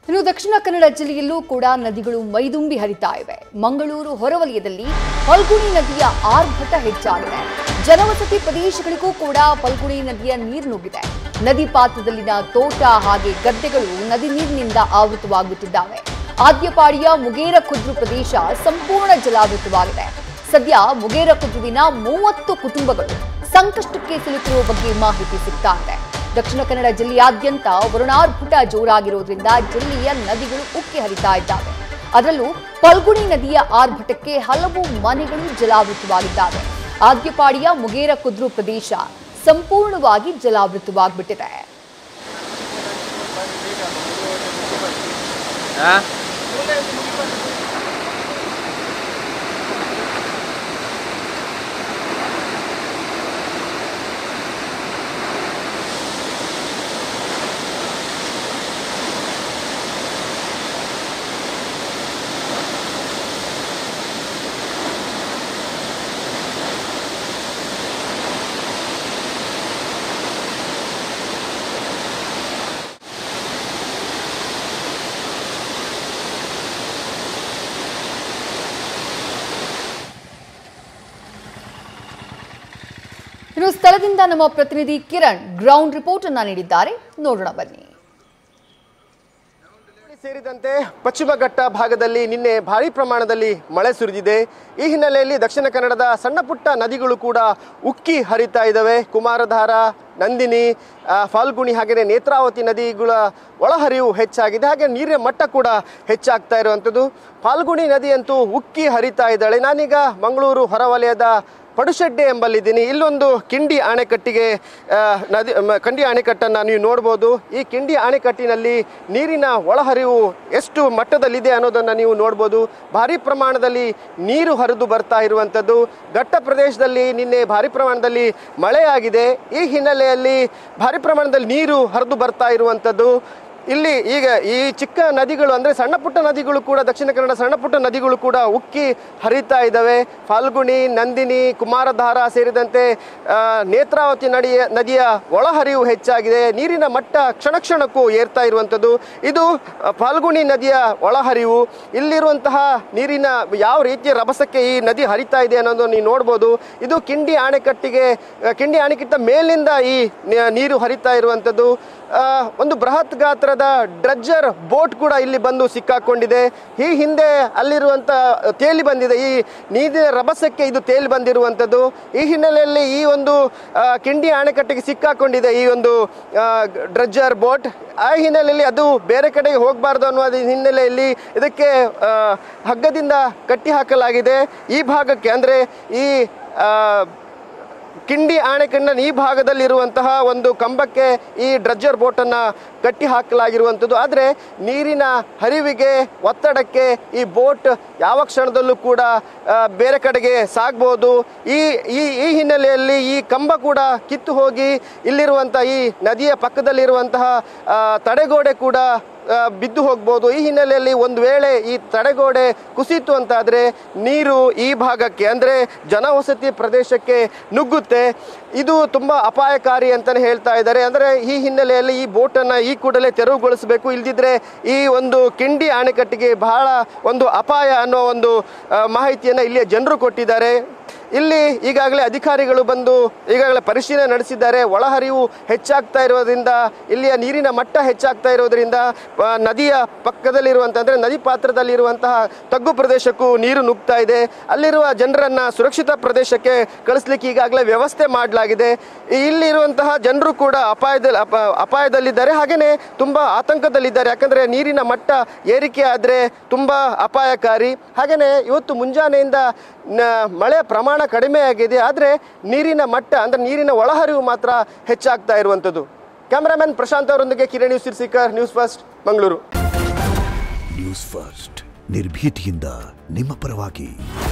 ಇನ್ನು ದಕ್ಷಿಣ ಕನ್ನಡ ಜಿಲ್ಲೆಯಲ್ಲೂ ಕೂಡ ನದಿಗಳು ಮೈದುಂಬಿ ಹರಿತಾ ಇವೆ ಮಂಗಳೂರು ಹೊರವಲಯದಲ್ಲಿ ಫಲ್ಗುಣಿ ನದಿಯ ಆರ್ಭಟ ಹೆಚ್ಚಾಗಿದೆ ಜನವಸತಿ ಪ್ರದೇಶಗಳಿಗೂ ಕೂಡ ಫಲ್ಗುಣಿ ನದಿಯ ನೀರು ನುಗ್ಗಿದೆ ನದಿ ಪಾತ್ರದಲ್ಲಿನ ತೋಟ ಹಾಗೆ ಗದ್ದೆಗಳು ನದಿ ನೀರಿನಿಂದ ಆವೃತವಾಗುತ್ತಿದ್ದಾವೆ ಆದ್ಯಪಾಡಿಯ ಮುಗೇರ ಖುದ್ರು ಪ್ರದೇಶ ಸಂಪೂರ್ಣ ಜಲಾವೃತವಾಗಿದೆ ಸದ್ಯ ಮುಗೇರ ಖುದ್ರುವಿನ ಮೂವತ್ತು ಕುಟುಂಬಗಳು ಸಂಕಷ್ಟಕ್ಕೆ ಸಿಲುಕಿರುವ ಬಗ್ಗೆ ಮಾಹಿತಿ ಸಿಗ್ತಾ ಇದೆ ದಕ್ಷಿಣ ಕನ್ನಡ ಜಿಲ್ಲೆಯಾದ್ಯಂತ ವರುಣಾರ್ಭಟ ಜೋರಾಗಿರೋದ್ರಿಂದ ಜಿಲ್ಲೆಯ ನದಿಗಳು ಉಕ್ಕಿ ಹರಿತಾ ಇದ್ದಾವೆ ಅದರಲ್ಲೂ ಪಲ್ಗುಣಿ ನದಿಯ ಆರ್ಭಟಕ್ಕೆ ಹಲವು ಮನೆಗಳು ಜಲಾವೃತವಾಗಿದ್ದಾವೆ ಆದ್ಯಪಾಡಿಯ ಮುಗೇರ ಕುದ್ರು ಪ್ರದೇಶ ಸಂಪೂರ್ಣವಾಗಿ ಜಲಾವೃತವಾಗ್ಬಿಟ್ಟಿದೆ ಇನ್ನು ಸ್ಥಳದಿಂದ ನಮ್ಮ ಪ್ರತಿನಿಧಿ ಕಿರಣ್ ಗ್ರೌಂಡ್ ರಿಪೋರ್ಟ್ ಅನ್ನ ನೀಡಿದ್ದಾರೆ ನೋಡೋಣ ಬನ್ನಿ ಸೇರಿದಂತೆ ಪಶ್ಚಿಮ ಘಟ್ಟ ಭಾಗದಲ್ಲಿ ನಿನ್ನೆ ಭಾರಿ ಪ್ರಮಾಣದಲ್ಲಿ ಮಳೆ ಸುರಿದಿದೆ ಈ ಹಿನ್ನೆಲೆಯಲ್ಲಿ ದಕ್ಷಿಣ ಕನ್ನಡದ ಸಣ್ಣ ಪುಟ್ಟ ನದಿಗಳು ಕೂಡ ಉಕ್ಕಿ ಹರಿತಾ ಇದ್ದಾವೆ ಕುಮಾರಧಾರ ನಂದಿನಿ ಆ, ಫಾಲ್ಗುಣಿ ಹಾಗೆಯೇ ನೇತ್ರಾವತಿ ನದಿಗಳ ಒಳಹರಿವು ಹೆಚ್ಚಾಗಿದೆ ಹಾಗೆ ನೀರಿನ ಮಟ್ಟ ಕೂಡ ಹೆಚ್ಚಾಗ್ತಾ ಇರುವಂಥದ್ದು ಫಾಲ್ಗುಣಿ ನದಿಯಂತೂ ಉಕ್ಕಿ ಹರಿತಾ ಇದ್ದಾಳೆ ನಾನೀಗ ಮಂಗಳೂರು ಹೊರವಲಯದ ಪಡುಶೆಡ್ಡೆ ಎಂಬಲ್ಲಿದ್ದೀನಿ ಇಲ್ಲೊಂದು ಕಿಂಡಿ ಅಣೆಕಟ್ಟಿಗೆ ಆ, ನದಿ ಮ- ಕಂಡಿ ಅಣೆಕಟ್ಟನ್ನು ನೀವು ನೋಡ್ಬೋದು ಈ ಕಿಂಡಿ ಅಣೆಕಟ್ಟಿನಲ್ಲಿ ನೀರಿನ ಒಳಹರಿವು ಎಷ್ಟು ಮಟ್ಟದಲ್ಲಿದೆ ಅನ್ನೋದನ್ನು ನೀವು ನೋಡ್ಬೋದು ಭಾರಿ ಪ್ರಮಾಣದಲ್ಲಿ ನೀರು ಹರಿದು ಬರ್ತಾ ಇರುವಂಥದ್ದು ಘಟ್ಟ ಪ್ರದೇಶದಲ್ಲಿ ನಿನ್ನೆ ಭಾರಿ ಪ್ರಮಾಣದಲ್ಲಿ ಮಳೆಯಾಗಿದೆ ಈ ಹಿನ್ನೆಲೆಯಲ್ಲಿ ಭಾರಿ ಪ್ರಮಾಣದಲ್ಲಿ ನೀರು ಹರಿದು ಬರ್ತಾ ಇರುವಂಥದ್ದು ಇಲ್ಲಿ ಈಗ ಈ ಚಿಕ್ಕ ನದಿಗಳು ಅಂದರೆ ಸಣ್ಣ ಪುಟ್ಟ ನದಿಗಳು ಕೂಡ ದಕ್ಷಿಣ ಕನ್ನಡ ಸಣ್ಣ ಪುಟ್ಟ ನದಿಗಳು ಕೂಡ ಉಕ್ಕಿ ಹರಿತಾ ಇದ್ದಾವೆ ಫಾಲ್ಗುಣಿ ನಂದಿನಿ ಕುಮಾರಧಾರ ಸೇರಿದಂತೆ ಆ, ನೇತ್ರಾವತಿ ನದಿಯ ನದಿಯ ಒಳಹರಿವು ಹೆಚ್ಚಾಗಿದೆ ನೀರಿನ ಮಟ್ಟ ಕ್ಷಣ ಕ್ಷಣಕ್ಕೂ ಏರ್ತಾ ಇರುವಂಥದ್ದು ಇದು ಆ, ಫಾಲ್ಗುಣಿ ನದಿಯ ಒಳಹರಿವು ಇಲ್ಲಿರುವಂತಹ ನೀರಿನ ಯಾವ ರೀತಿಯ ರಭಸಕ್ಕೆ ಈ ನದಿ ಹರಿತಾ ಇದೆ ಅನ್ನೋದು ನೀವು ನೋಡ್ಬೋದು ಇದು ಕಿಂಡಿ ಅಣೆಕಟ್ಟಿಗೆ ಆ, ಕಿಂಡಿ ಅಣೆಕಟ್ಟ ಮೇಲಿನಿಂದ ಈ ನಿ- ನೀರು ಹರಿತಾ ಇರುವಂಥದ್ದು ಆ, ಒಂದು ಬೃಹತ್ ಗಾತ್ರದ ಡ್ರಜ್ಜರ್ ಬೋಟ್ ಕೂಡ ಇಲ್ಲಿ ಬಂದು ಸಿಕ್ಕಾಕೊಂಡಿದೆ ಈ ಹಿಂದೆ ಅಲ್ಲಿರುವಂಥ ತೇಲಿ ಬಂದಿದೆ ಈ ನೀರಿನ ರಭಸಕ್ಕೆ ಇದು ತೇಲಿ ಬಂದಿರುವಂಥದ್ದು ಈ ಹಿನ್ನೆಲೆಯಲ್ಲಿ ಈ ಒಂದು ಆ, ಕಿಂಡಿ ಅಣೆಕಟ್ಟಿಗೆ ಸಿಕ್ಕಾಕೊಂಡಿದೆ ಈ ಒಂದು ಆ, ಡ್ರಜ್ಜರ್ ಬೋಟ್ ಆ ಹಿನ್ನೆಲೆಯಲ್ಲಿ ಅದು ಬೇರೆ ಕಡೆಗೆ ಹೋಗಬಾರ್ದು ಅನ್ನುವ ಹಿನ್ನೆಲೆಯಲ್ಲಿ ಇದಕ್ಕೆ ಆ, ಹಗ್ಗದಿಂದ ಕಟ್ಟಿ ಹಾಕಲಾಗಿದೆ ಈ ಭಾಗಕ್ಕೆ ಅಂದರೆ ಈ ಆ, ಕಿಂಡಿ ಆಣೆಕಣ್ಣ ಈ ಭಾಗದಲ್ಲಿರುವಂತಹ ಒಂದು ಕಂಬಕ್ಕೆ ಈ ಡ್ರಜ್ಜರ್ ಬೋಟನ್ನು ಕಟ್ಟಿ ಹಾಕಲಾಗಿರುವಂಥದ್ದು ಆದರೆ ನೀರಿನ ಹರಿವಿಗೆ ಒತ್ತಡಕ್ಕೆ ಈ ಬೋಟ್ ಯಾವ ಕ್ಷಣದಲ್ಲೂ ಕೂಡ ಆ, ಬೇರೆ ಕಡೆಗೆ ಸಾಗ್ಬೋದು ಈ ಈ ಈ ಹಿನ್ನೆಲೆಯಲ್ಲಿ ಈ ಕಂಬ ಕೂಡ ಕಿತ್ತು ಹೋಗಿ ಇಲ್ಲಿರುವಂಥ ಈ ನದಿಯ ಪಕ್ಕದಲ್ಲಿರುವಂತಹ ಆ, ತಡೆಗೋಡೆ ಕೂಡ ಆ, ಬಿದ್ದು ಹೋಗ್ಬೋದು ಈ ಹಿನ್ನೆಲೆಯಲ್ಲಿ ಒಂದು ವೇಳೆ ಈ ತಡೆಗೋಡೆ ಕುಸಿತು ಅಂತಾದರೆ ನೀರು ಈ ಭಾಗಕ್ಕೆ ಅಂದರೆ ಜನವಸತಿ ಪ್ರದೇಶಕ್ಕೆ ನುಗ್ಗುತ್ತೆ ಇದು ತುಂಬ ಅಪಾಯಕಾರಿ ಅಂತಲೇ ಹೇಳ್ತಾ ಇದ್ದಾರೆ ಅಂದರೆ ಈ ಹಿನ್ನೆಲೆಯಲ್ಲಿ ಈ ಬೋಟನ್ನು ಈ ಕೂಡಲೇ ತೆರವುಗೊಳಿಸಬೇಕು ಇಲ್ದಿದ್ರೆ ಈ ಒಂದು ಕಿಂಡಿ ಅಣೆಕಟ್ಟಿಗೆ ಬಹಳ ಒಂದು ಅಪಾಯ ಅನ್ನೋ ಒಂದು ಆ, ಮಾಹಿತಿಯನ್ನು ಇಲ್ಲಿಯ ಜನರು ಕೊಟ್ಟಿದ್ದಾರೆ ಇಲ್ಲಿ ಈಗಾಗಲೇ ಅಧಿಕಾರಿಗಳು ಬಂದು ಈಗಾಗಲೇ ಪರಿಶೀಲನೆ ನಡೆಸಿದ್ದಾರೆ ಒಳಹರಿವು ಹೆಚ್ಚಾಗ್ತಾ ಇರೋದ್ರಿಂದ ಇಲ್ಲಿಯ ನೀರಿನ ಮಟ್ಟ ಹೆಚ್ಚಾಗ್ತಾ ಇರೋದ್ರಿಂದ ಆ, ನದಿಯ ಪಕ್ಕದಲ್ಲಿರುವಂಥ ಅಂದರೆ ನದಿ ಪಾತ್ರದಲ್ಲಿರುವಂತಹ ತಗ್ಗು ಪ್ರದೇಶಕ್ಕೂ ನೀರು ನುಗ್ತಾ ಇದೆ ಅಲ್ಲಿರುವ ಜನರನ್ನ ಸುರಕ್ಷಿತ ಪ್ರದೇಶಕ್ಕೆ ಕಳಿಸ್ಲಿಕ್ಕೆ ಈಗಾಗಲೇ ವ್ಯವಸ್ಥೆ ಮಾಡಲಾಗಿದೆ ಇಲ್ಲಿರುವಂತಹ ಜನರು ಕೂಡ ಅಪಾಯದಲ್ಲಿ ಅಪ ಅಪಾಯದಲ್ಲಿದ್ದಾರೆ ಹಾಗೆಯೇ ತುಂಬ ಆತಂಕದಲ್ಲಿದ್ದಾರೆ ಯಾಕಂದರೆ ನೀರಿನ ಮಟ್ಟ ಏರಿಕೆ ಆದರೆ ತುಂಬ ಅಪಾಯಕಾರಿ ಹಾಗೆಯೇ ಇವತ್ತು ಮುಂಜಾನೆಯಿಂದ ನ- ಮಳೆ ಪ್ರಮಾಣ ಕಡಿಮೆ ಆಗಿದೆ ಆದರೆ ನೀರಿನ ಮಟ್ಟ ಅಂದರೆ ನೀರಿನ ಒಳಹರಿವು ಮಾತ್ರ ಹೆಚ್ಚಾಗ್ತಾ ಇರುವಂಥದ್ದು ಕ್ಯಾಮರಾಮನ್ ಪ್ರಶಾಂತ್ ಅವರೊಂದಿಗೆ Kiran News Sirsikar News First Mangaluru News First ನಿರ್ಭೀತಿಯಿಂದ ನಿಮ್ಮ ಪರವಾಗಿ